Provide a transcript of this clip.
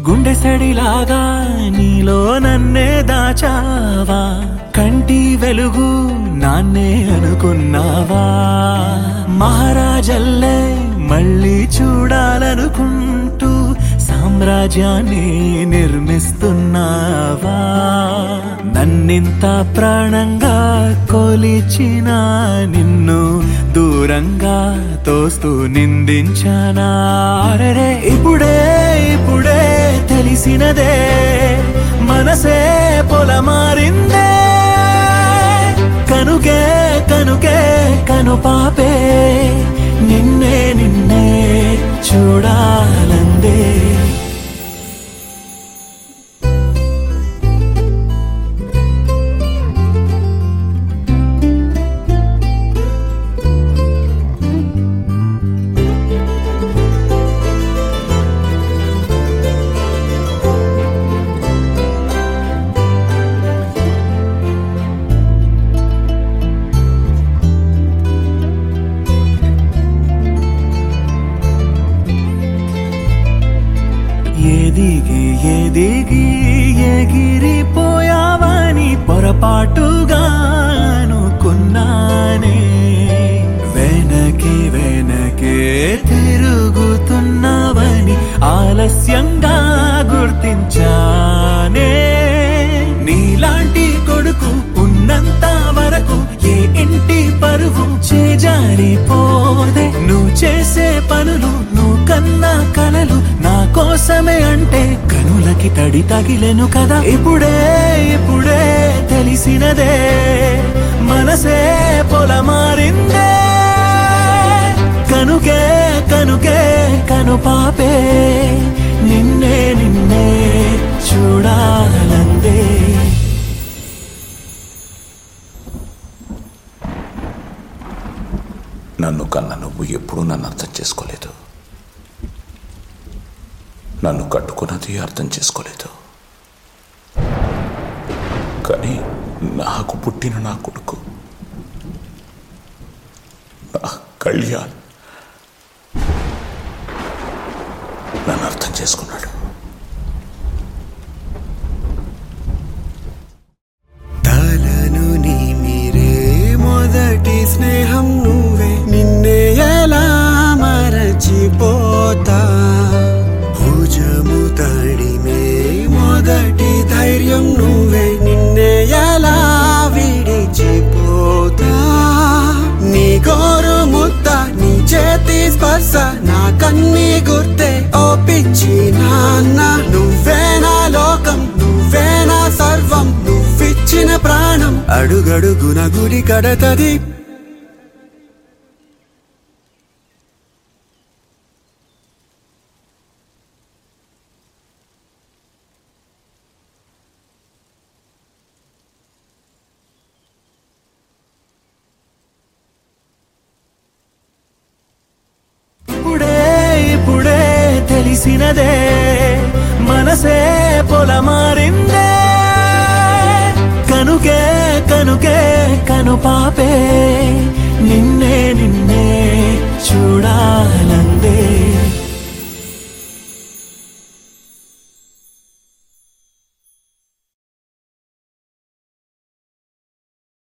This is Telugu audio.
గుండె సడిలాగా నీలో నన్నే దాచావా కంటి వెలుగు నాన్నే అనుకున్నావా మహారాజల్లే మళ్ళీ చూడాలనుకుంటూ సామ్రాజ్యాన్ని నిర్మిస్తున్నావా నన్నింత ప్రాణంగా కొలిచిన నిన్ను దూరంగా తోస్తూ నిందించానా అరెరే ఇప్పుడే ఇప్పుడే తెలిసినదే మనసే పొలమారిందే కనుకే కనుకే కను పాపే నిన్నే నిన్నే చూడాలందే ఎదిగి ఎదిగి ఎగిరిపోయావని పొరపాటుగా అనుకున్నానే వెనకే వెనకే తిరుగుతున్నావని ఆలస్యంగా గుర్తించానే నీలాంటి కొడుకు ఉన్నంత వరకు ఏ ఇంటి పరువు చేజారిపోదే నువ్వు చేసే పనులు నువ్వు కన్నా కలలు నా కోసమే అంటే కనులకి తడి తగిలెను కదా ఇప్పుడే ఇప్పుడే తెలిసినదే మనసే పొలమారిందే కనుకే కనుకే కను పాపే నిన్నే నిన్నే చూడాలందే నన్ను కన్న నువ్వు ఎప్పుడూ నన్ను అర్థం చేసుకోలేదు నన్ను కట్టుకున్నది అర్థం చేసుకోలేదు కానీ నాకు పుట్టిన నా కొడుకు నా కళ్యాణ్ నన్ను అర్థం చేసుకున్నాడు తలను నీ మీరే మొదటి స్నేహం నువ్వే నిన్నే ఎలా మరచిపోతా భుజము తడిమే మొదటి ధైర్యం నువ్వే నిన్నే ఎలా విడిచిపోతా నీ గోరు ముద్ద నీ చేతి స్పర్శ నా కన్నీ గుర్తే ఓ పిచ్చి నాన్న నువ్వే నా లోకం నువ్వే నా సర్వం నువ్విచ్చిన ప్రాణం అడుగడుగున గురి కడతది ఇప్పుడే ఇప్పుడే తెలిసినదే మనసే పొలమారిందే కనుకే కనుకే కను పాపే